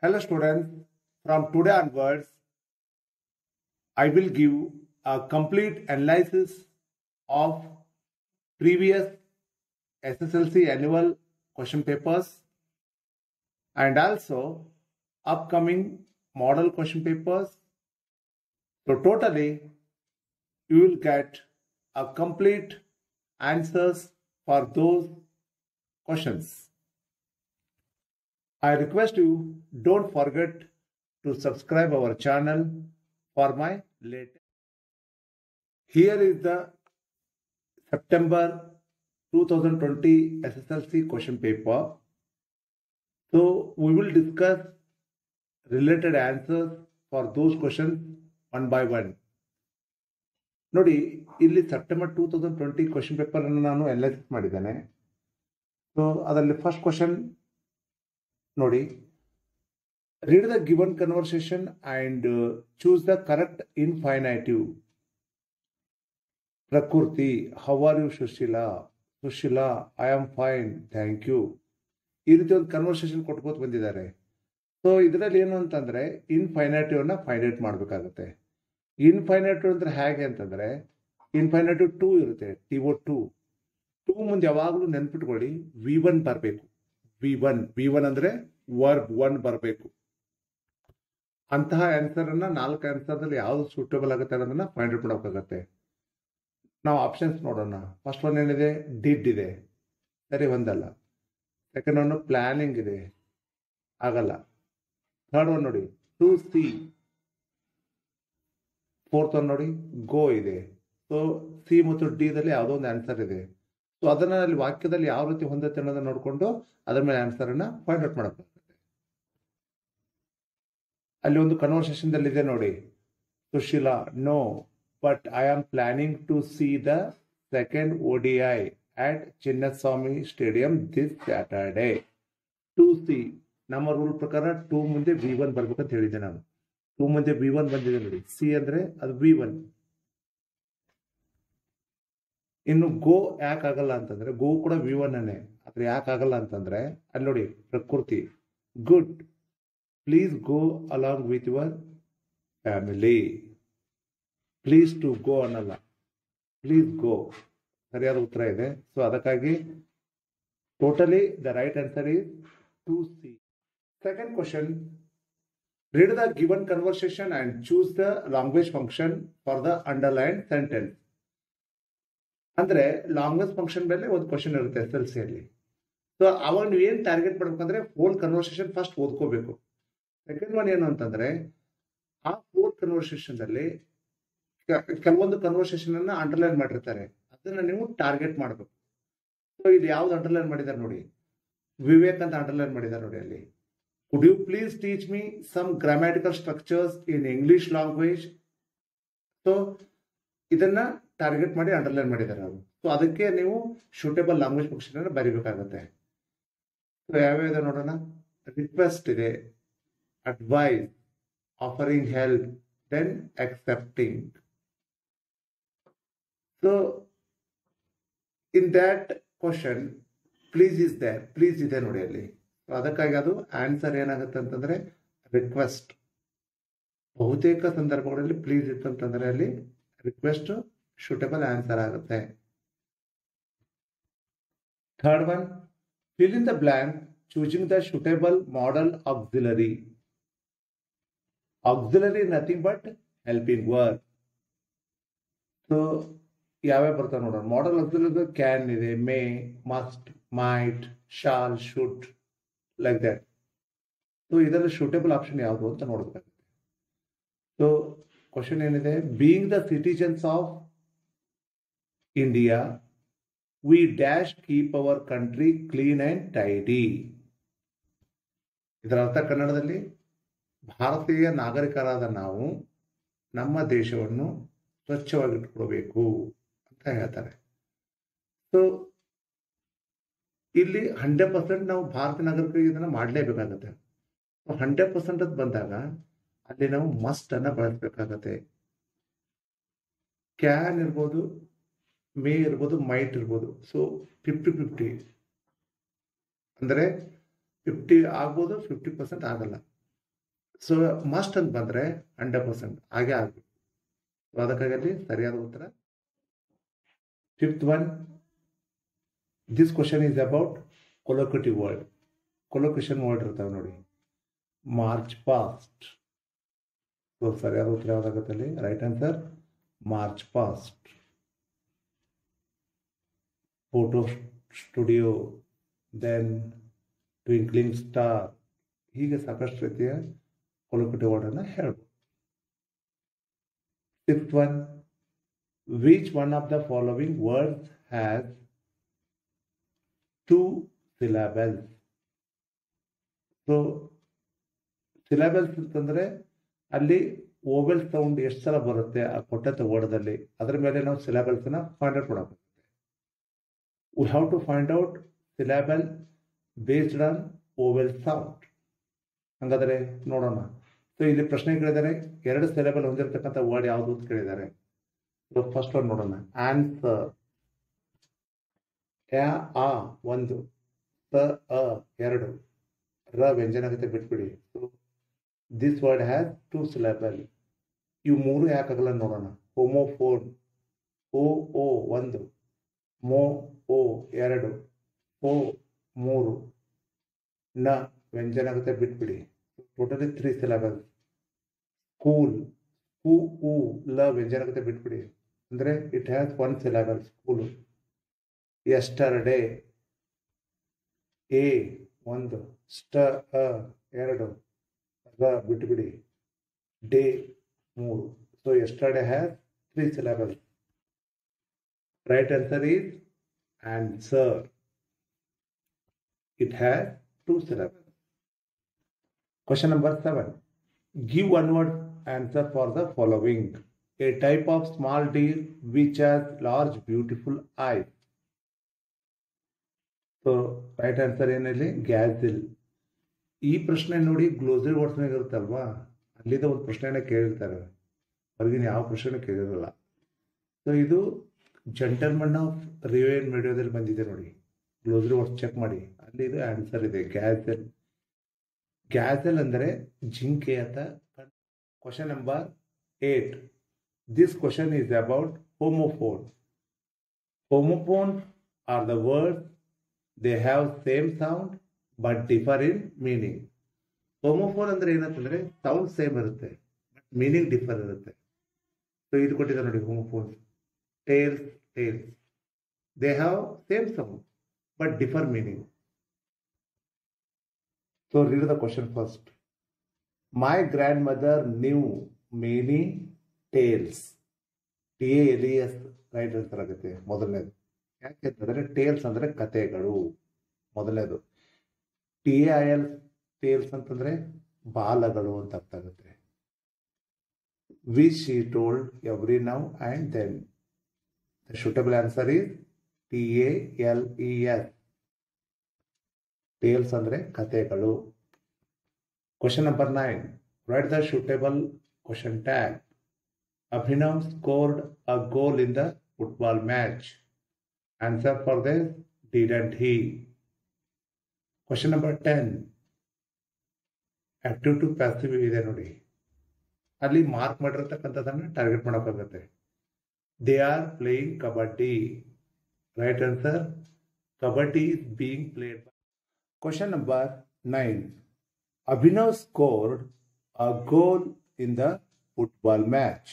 Hello students, from today onwards, I will give a complete analysis of previous SSLC annual question papers and also upcoming model question papers. So totally, you will get a complete answers for those questions. I request you don't forget to subscribe our channel for my latest. Here is the September 2020 SSLC question paper. So we will discuss related answers for those questions one by one. ನೋಡಿ ಇಲ್ಲಿ September two thousand twenty question paper ಅನ್ನು ನಾನು analysis ಮಾಡಿದ್ದೇನೆ so ಅದರಲ್ಲಿ first question ನೋಡಿ read the given conversation and choose the correct infinitive Prakriti how are you Sushila Sushila I am fine thank you ಈ ರೀತಿ ಒಂದು ಕನ್ವರ್ಸೇಷನ್ ಕೊಟ್ಕೋತ ಬಂದಿದ್ದಾರೆ ಸೊ ಇದರಲ್ಲಿ ಏನು ಅಂತಂದ್ರೆ ಇನ್ಫೈನೈಟಿವ್ ಅನ್ನ ಫೈಂಡ್ ಔಟ್ ಮಾಡಬೇಕಾಗುತ್ತೆ ಇನ್ಫೈನೈಟಿವ್ ಅಂದ್ರೆ ಹೇಗೆ ಅಂತಂದ್ರೆ ಇನ್ಫೈನೈಟಿವ್ ಟೂ ಇರುತ್ತೆ ಟಿ ಒ ಟೂ ಟೂ ಮುಂದೆ ಯಾವಾಗಲೂ ನೆನ್ಪಿಟ್ಕೊಳ್ಳಿ ವಿ ಒನ್ ಬರಬೇಕು ವಿ ಒನ್ ವಿ ಒನ್ ಅಂದ್ರೆ ವರ್ಬ್ ಒನ್ ಬರಬೇಕು ಅಂತಹ ಆನ್ಸರ್ ಅನ್ನ ನಾಲ್ಕು ಆನ್ಸರ್ದಲ್ಲಿ ಯಾವ್ದು ಸೂಟೇಬಲ್ ಆಗುತ್ತೆ ಅನ್ನೋದನ್ನ ಫೈಂಡ್ ಔಟ್ ಮಾಡಬೇಕಾಗತ್ತೆ ನಾವು ಆಪ್ಷನ್ಸ್ ನೋಡೋಣ ಫಸ್ಟ್ ಒನ್ ಏನಿದೆ ಡಿಡ್ ಇದೆ ಸರಿ ಒಂದಲ್ಲ ಸೆಕೆಂಡ್ ಒನ್ ಪ್ಲಾನಿಂಗ್ ಇದೆ ಆಗಲ್ಲ ಥರ್ಡ್ ಒನ್ ನೋಡಿ ಟು ಸಿ ಫೋರ್ತ್ ಒನ್ ನೋಡಿ ಗೋ ಇದೆ ಸೊ ಸಿ ಮತ್ತು ಡಿ ದಲ್ಲಿ ಯಾವುದೋ ಒಂದು ಆನ್ಸರ್ ಇದೆ ಸೊ ಅದನ್ನ ಅಲ್ಲಿ ವಾಕ್ಯದಲ್ಲಿ ಯಾವ ರೀತಿ ಹೊಂದುತ್ತೆ ಅನ್ನೋದನ್ನ ನೋಡಿಕೊಂಡು ಅದರ ಮೇಲೆ ಆನ್ಸರ್ ಅನ್ನ ಫೈಂಡ್ ಔಟ್ ಮಾಡಬೇಕಾಗುತ್ತೆ ಅಲ್ಲಿ ಒಂದು ಕನ್ವರ್ಸೇಷನ್ ದಲ್ಲಿ ಇದೆ ನೋಡಿ Sushila no but I am planning to see the second ODI at Chinnaswamy stadium this Saturday to see ನಮ್ಮ ರೂಲ್ ಪ್ರಕಾರ ಟೂ ಮುಂದೆ ವಿ ಒನ್ ಬರ್ಬೇಕಂತ ಹೇಳಿದ್ದೆ ನಾನು ಟೂ ಮುಂದೆ ವಿ ಒನ್ ಬಂದಿದೆ ನೋಡಿ ಸಿ ಅಂದ್ರೆ ಅದು ವಿ ಒನ್ ಇನ್ನು ಗೋ ಯಾಕೆ ಆಗಲ್ಲ ಅಂತಂದ್ರೆ ಗೋ ಕೂಡ ವಿ ಒನ್ ಅನ್ನೇ ಆದ್ರೆ ಯಾಕೆ ಆಗಲ್ಲ ಅಂತಂದ್ರೆ ಅಲ್ಲಿ ನೋಡಿ Prakriti good please go along with your family please to go ಅನ್ನಲ್ಲ ಪ್ಲೀಸ್ ಗೋ ಸರಿಯಾದ ಉತ್ತರ ಇದೆ ಸೊ ಅದಕ್ಕಾಗಿ totally the right answer is to see second question read the given conversation and choose the language function for the underline sentence ಅಂದ್ರೆ language function ಮೇಲೆ ಒಂದು question ಇರುತ್ತೆ S L C ಅಲ್ಲಿ so ಅವಾಗ ನೀವು ಏನ್ ಟಾರ್ಗೆಟ್ ಮಾಡ್ಬೇಕಂದ್ರೆ ಹೋಲ್ ಕನ್ವರ್ಸೇಷನ್ ಫಸ್ಟ್ ಓದ್ಕೋಬೇಕು ಸೆಕೆಂಡ್ ಒನ್ ಏನು ಅಂತಂದ್ರೆ ಆ ಫೋರ್ ಕನ್ವರ್ಸೇಷನ್ ಅಲ್ಲಿ ಕೆಲವೊಂದು ಕನ್ವರ್ಸೇಷನ್ ಅನ್ನ ಅಂಡರ್ಲೈನ್ ಮಾಡಿರ್ತಾರೆ ಅದನ್ನ ನೀವು ಟಾರ್ಗೆಟ್ ಮಾಡಬೇಕು ಸೊ ಇಲ್ಲಿ ಯಾವ್ದು ಅಂಡರ್ಲೈನ್ ಮಾಡಿದ್ದಾರೆ ನೋಡಿ ವಿವೇಕ್ ಅಂತ ಅಂಡರ್ಲೈನ್ ಮಾಡಿದ್ದಾರೆ ನೋಡಿ ಅಲ್ಲಿ could you please teach me some grammatical structures in English language so ಇದನ್ನ ಟಾರ್ಗೆಟ್ ಮಾಡಿ ಅಂಡರ್ಲೈನ್ ಮಾಡಿದ್ದಾರೆ ಅವರು ಸೊ ಅದಕ್ಕೆ ನೀವು ಶೂಟೇಬಲ್ ಲ್ಯಾಂಗ್ವೇಜ್ ಫಂಕ್ಷನ್ ಅನ್ನು ಬರೀಬೇಕಾಗುತ್ತೆ ಸೊ ಯಾವ್ಯಾವ ನೋಡೋಣ ರಿಕ್ವೆಸ್ಟ್ ಇದೆ advice offering help then accepting so in that question please is there please ಇದೆ ನೋಡಿ ಅಲ್ಲಿ ಅದಕ್ಕಾಗಿ ಅದು ಆನ್ಸರ್ ಏನಾಗುತ್ತೆ ಅಂತಂದ್ರೆ ರಿಕ್ವೆಸ್ಟ್ ಬಹುತೇಕ ಸಂದರ್ಭಗಳಲ್ಲಿ ಪ್ಲೀಸ್ ಇತ್ತು ಅಂತಂದ್ರೆ ಅಲ್ಲಿ ರಿಕ್ವೆಸ್ಟ್ ಶೂಟೇಬಲ್ ಆನ್ಸರ್ ಆಗುತ್ತೆ third one fill in the blank choosing the suitable modal auxiliary auxiliary nothing but helping verb so ಯಾವ್ಯಾವ ಬರ್ತಾವೆ ನೋಡೋಣ ಮಾಡೆಲ್ ಆಕ್ಸಿಲರಿ ಕ್ಯಾನ್ ಇದೆ may must might shall should like that so ಇದರಲ್ಲಿ suitable option ಯಾವುದು ಅಂತ ನೋಡ್ಬೇಕಾಗುತ್ತೆ so question ಏನಿದೆ being the citizens of India we dash keep our country clean and tidy ಇದರ ಅರ್ಥ ಕನ್ನಡದಲ್ಲಿ ಭಾರತೀಯ ನಾಗರಿಕರಾದ ನಾವು ನಮ್ಮ ದೇಶವನ್ನು ಸ್ವಚ್ಛವಾಗಿಟ್ಕೊಳ್ಬೇಕು ಅಂತ ಹೇಳ್ತಾರೆ ಸೊ ಇಲ್ಲಿ ಹಂಡ್ರೆಡ್ ಪರ್ಸೆಂಟ್ ನಾವು ಭಾರತ ನಾಗರಿಕರಿಗೆ ಇದನ್ನ ಮಾಡಲೇಬೇಕಾಗತ್ತೆ ಹಂಡ್ರೆಡ್ ಪರ್ಸೆಂಟ್ ಅಂತ ಬಂದಾಗ ಅಲ್ಲಿ ನಾವು ಮಸ್ಟ್ ಅನ್ನ ಬಳಸಬೇಕಾಗತ್ತೆ ಕ್ಯಾನ್ ಇರ್ಬೋದು ಮೇ ಇರ್ಬೋದು ಮೈಟ್ ಇರ್ಬೋದು ಸೊ ಫಿಫ್ಟಿ ಫಿಫ್ಟಿ ಅಂದರೆ ಫಿಫ್ಟಿ ಆಗ್ಬೋದು ಫಿಫ್ಟಿ ಪರ್ಸೆಂಟ್ ಆಗಲ್ಲ ಸೊ ಮಸ್ಟ್ ಅಂತ ಬಂದರೆ ಹಂಡ್ರೆಡ್ ಪರ್ಸೆಂಟ್ ಹಾಗೆ ಆಗಬೇಕು ಸೊ ಅದಕ್ಕಾಗಿ ಅಲ್ಲಿ ಸರಿಯಾದ ಉತ್ತರ fifth one this question is about collocative word collocation word ಇರ್ತಾವೆ ನೋಡಿ ಮಾರ್ಚ್ ಪಾಸ್ಟ್ ಸೊ ಸರಿಯಾದ ಉತ್ತರ ಯಾವ್ದಾಗುತ್ತೆ ಅಲ್ಲಿ right answer march past photo studio then twinkling star ಹೀಗೆ ಸಾಕಷ್ಟು ರೀತಿಯ ಕೊಲೊಕಟಿವ್ ವರ್ಡನ್ನು ಹೇಳ್ಬೋದು fifth one which one of the following words has two syllables so syllables ಅಂತಂದರೆ ಅಲ್ಲಿ ಓವೆಲ್ ಸೌಂಡ್ ಎಷ್ಟು ಸಲ ಬರುತ್ತೆ ಆ ಕೊಟ್ಟಂತ ವರ್ಡದಲ್ಲಿ ಅದರ ಮೇಲೆ ನಾವು ಸಿಲಾಬಲ್ಸ್ನ ಫೈಂಡ್ ಔಟ್ ಮಾಡಬೇಕು we have to find out syllable based on vowel sound ಹಂಗಾದರೆ ನೋಡೋಣ ಸೊ ಇಲ್ಲಿ ಪ್ರಶ್ನೆ ಕೇಳಿದ್ದಾರೆ ಎರಡು ಸಿಲೆಬಲ್ ಹೊಂದಿರತಕ್ಕಂಥ ವರ್ಡ್ ಯಾವುದು ಅಂತ ಕೇಳಿದ್ದಾರೆ ಸೊ ಫಸ್ಟ್ ಒಂದು ನೋಡೋಣ ಆನ್ಸರ್ ಯಾ ಆ ಒಂದು ಸ ಅ ಎರಡು ರ ವ್ಯಂಜನಗತೆ ಬಿಟ್ಬಿಡಿ so this word has two syllable ಇವು ಮೂರು ಯಾಕಾಗಲ್ಲ ನೋಡೋಣ ಹೋಮೋಫೋನ್ ಓ ಓ ಒಂದು ಮೋ ಓ ಎರಡು ಓ ಮೂರು ನ ವ್ಯಂಜನಗತೆ ಬಿಟ್ಬಿಡಿ ಟೋಟಲಿ ತ್ರೀ ಸಿಲೆಬಲ್ ಸ್ಕೂಲ್ ಹೂ ಹೂ ಲ ವ್ಯಂಜನಗತೆ ಬಿಟ್ಬಿಡಿ ಅಂದರೆ it has one syllable school yesterday ಎ ಒಂದು ಸ್ಟ ಅ ಎರಡು ರ ಬಿಟ್ಬಿಡಿ ಡೇ ಮೂರು so yesterday has three syllable right answer is answer it has two syllable Question number seven. Give one word answer for the following. A type of small deer which has large beautiful eyes. So right answer ಏನಿಲ್ಲಿ gazelle ಈ ಪ್ರಶ್ನೆ ನೋಡಿ glossary ವರ್ಡ್ಸ್ನಾಗ ಇರುತ್ತಲ್ವಾ ಅಲ್ಲಿದ್ದ ಒಂದು ಪ್ರಶ್ನೆನ ಕೇಳಿರ್ತಾರೆ ಹೊರಗಿನ ಯಾವ ಪ್ರಶ್ನೆ ಕೇಳಿರಲ್ಲ ಸೊ ಇದು ಜಂಟಲ್ಮನ್ ಆಫ್ ರಿವೇನ್ ವಿಡಿಯೋದಲ್ಲಿ ಬಂದಿದೆ ನೋಡಿ ಗ್ಲೋಸರಿ ವರ್ಡ್ಸ್ ಚೆಕ್ ಮಾಡಿ ಅಲ್ಲಿ ಇದು ಆನ್ಸರ್ ಇದೆ ಗ್ಯಾಸೆಲ್ ಗ್ಯಾಸೆಲ್ ಅಂದರೆ ಜಿಂಕೆ ಅಂತ question number eight this question is about homophone homophone are the word they have same sound but differ in meaning homophone ಅಂದ್ರೆ ಏನಂತಂದ್ರೆ ಸೌಂಡ್ ಸೇಮ್ ಇರುತ್ತೆ ಬಟ್ ಮೀನಿಂಗ್ ಡಿಫರ್ ಇರುತ್ತೆ ಸೊ ಇದು ಕೊಟ್ಟಿದ್ದಾರೆ ನೋಡಿ homophone tales tales they have same sound but differ meaning So read the question first. My grandmother knew many tales. T A L E S right answer ಆಗುತ್ತೆ ಮೊದಲನೇದು ಯಾಕೆ ಅಂತಂದ್ರೆ tales ಅಂದ್ರೆ ಕಥೆಗಳು ಮೊದಲನೇದು T A I L tales ಅಂತಂದ್ರೆ ಬಾಲಗಳು ಅಂತ ಅರ್ಥ ಆಗುತ್ತೆ we she told every now and then the suitable answer is T A L E S tales ಅಂದರೆ ಕಥೆಗಳು question number nine right the suitable question tag Abhinav scored a goal in the football match answer for this didn't he question number ten active to passive ಇದೆ ನೋಡಿ ಅಲ್ಲಿ mark ಮಾಡಿರ್ತಕ್ಕಂಥದ್ದನ್ನು target ಮಾಡೋಕ್ಕಾಗತ್ತೆ they are playing kabaddi right answer kabaddi is being played Question number 9. Abhinav scored a goal in the football match.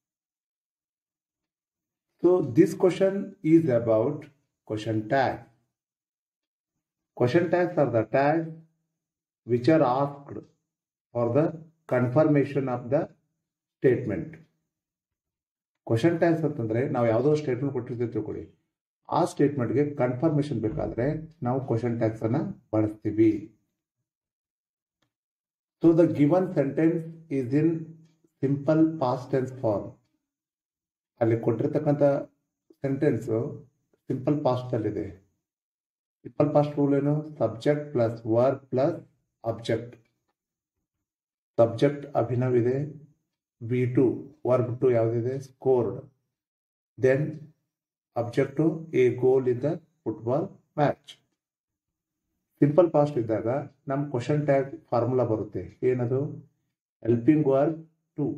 So this question is about question tag. Question tags are the tags which are asked for the confirmation of the statement. Question tags ಅಂತಂದ್ರೆ ನಾವು ಯಾವುದೋ statement ಕೊಟ್ಟಿರ್ತೀವಿ ತಿಳ್ಕೊಳ್ಳಿ ಆ ಸ್ಟೇಟ್ಮೆಂಟ್ಗೆ confirmation ಬೇಕಾದ್ರೆ ನಾವು question tags ಅನ್ನ ಬಳಸ್ತೀವಿ so the given sentence is in simple past tense form ಅಲ್ಲಿ ಕೊಟ್ಟಿರ್ತಕ್ಕಂಥ ಸೆಂಟೆನ್ಸ್ ಸಿಂಪಲ್ ಪಾಸ್ಟ್ ಅಲ್ಲಿದೆ ಸಿಂಪಲ್ ಪಾಸ್ಟ್ ರೂಲ್ ಏನು subject plus verb plus object subject Abhinav ಇದೆ ವಿ ಟು ವರ್ಬ್ ಟು ಯಾವುದಿದೆ scored then object a goal in the football match simple past ಇದ್ದಾಗ ನಮ್ಮ question tag formula ಬರುತ್ತೆ ಏನದು helping verb two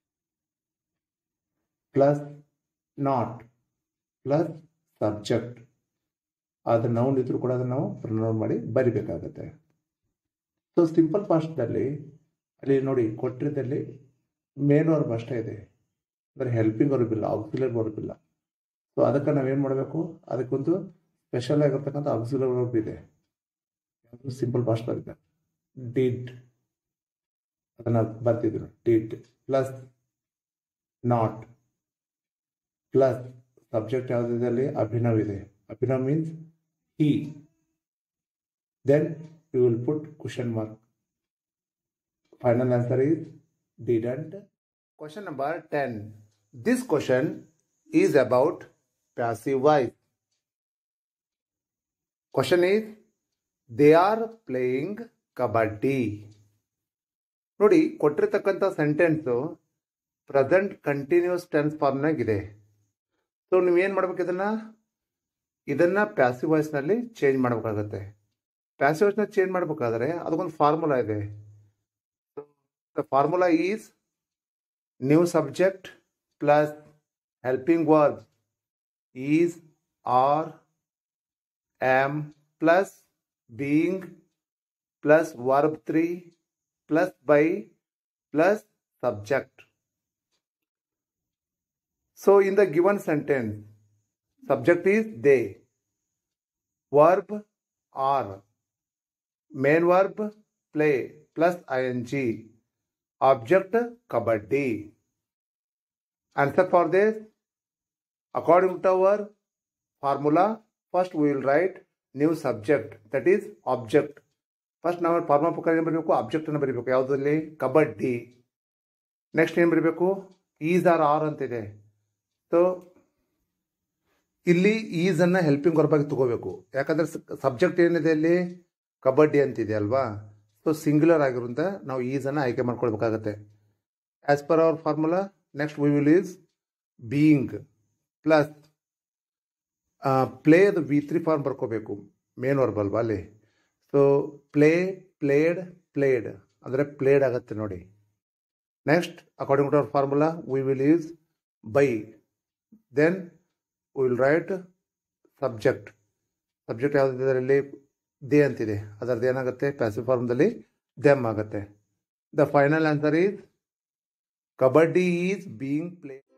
plus not plus subject ಅದು noun ಇದ್ರೂ ಕೂಡ ಅದನ್ನು ನಾವು ಪ್ರನೌನ್ ಮಾಡಿ ಬರಿಬೇಕಾಗತ್ತೆ ಸೊ ಸಿಂಪಲ್ ಫಾಸ್ಟ್ನಲ್ಲಿ ಅಲ್ಲಿ ನೋಡಿ ಕೊಟ್ಟಿದ್ದಲ್ಲಿ ಮೇನ್ ವರ್ಬ್ ಅಷ್ಟೇ ಇದೆ ಅಂದರೆ ಹೆಲ್ಪಿಂಗ್ ವರ್ಬ್ ಇಲ್ಲ ಆಕ್ಸಿಲರ್ ವರ್ಬ್ ಇಲ್ಲ ಸೊ ಅದಕ್ಕೆ ನಾವೇನು ಮಾಡಬೇಕು ಅದಕ್ಕೊಂದು ಸ್ಪೆಷಲ್ ಆಗಿರ್ತಕ್ಕಂಥ ಆಕ್ಸಿಲರ್ ವರ್ಬ್ ಇದೆ ಸಿಂಪಲ್ ಫಾಸ್ಟ್ ಬರುತ್ತೆ ಡಿಡ್ ಅದನ್ನು ಬರ್ತಿದ್ರು did plus not plus subject ಯಾವುದಿದೆ ಅಲ್ಲಿ ಅಭಿನವ್ ಇದೆ Abhinav means he then you will put question mark final answer is didn't question number 10 this question is about passive voice question is they are playing kabaddi ನೋಡಿ ಕೊಟ್ಟಿರ್ತಕ್ಕಂಥ sentence present continuous tense ಫಾರ್ಮ್ನಾಗಿದೆ so ನೀವೇನು ಮಾಡ್ಬೇಕು ಇದನ್ನ ಇದನ್ನ passive ವಾಯ್ಸ್ನಲ್ಲಿ change ಮಾಡಬೇಕಾಗತ್ತೆ passive ವಾಯ್ಸ್ನ ಚೇಂಜ್ ಮಾಡಬೇಕಾದ್ರೆ ಅದಕ್ಕೊಂದು ಫಾರ್ಮುಲಾ ಇದೆ the formula is new subject plus helping verb is are am plus being plus verb three plus by plus subject so in the given sentence subject is they verb are main verb play plus ing object kabaddi answer for this according to our formula first we will write new subject that is object first ನಾವು formula ಪ್ರಕಾರ ಏನು ಬರೀಬೇಕು ಆಬ್ಜೆಕ್ಟನ್ನು ಬರೀಬೇಕು ಯಾವುದರಲ್ಲಿ kabaddi next ಏನು ಬರೀಬೇಕು is are are ಅಂತಿದೆ ಸೊ ಇಲ್ಲಿ ಈಸನ್ನು ಹೆಲ್ಪಿಂಗ್ ವರ್ಬಾಗಿ ತಗೋಬೇಕು ಯಾಕಂದರೆ ಸಬ್ಜೆಕ್ಟ್ ಏನಿದೆ ಅಲ್ಲಿ ಕಬಡ್ಡಿ ಅಂತಿದೆ ಅಲ್ವಾ ಸೊ ಸಿಂಗ್ಯುಲರ್ ಆಗಿರೋದ್ರಿಂದ ನಾವು ಈಸನ್ನು ಆಯ್ಕೆ ಮಾಡ್ಕೊಳ್ಬೇಕಾಗತ್ತೆ as per our formula next we will is being plus play ಅದು ವಿ ತ್ರೀ ಫಾರ್ಮ್ ಬರ್ಕೋಬೇಕು ಮೇನ್ ವರ್ಬ್ ಅಲ್ವಾ ಅಲ್ಲಿ ಸೊ ಪ್ಲೇ ಪ್ಲೇಡ್ ಪ್ಲೇಡ್ ಅಂದರೆ ಪ್ಲೇಡ್ ಆಗುತ್ತೆ ನೋಡಿ next according to our formula we will use by then will write subject subject ಯಾವುದಿದೆ ಅದರಲ್ಲಿ they ಅಂತಿದೆ ಅದರದ್ದು ಏನಾಗುತ್ತೆ ಪ್ಯಾಸಿವ್ ಫಾರ್ಮ್ದಲ್ಲಿ ದೆಮ್ ಆಗುತ್ತೆ the final answer is kabaddi is being play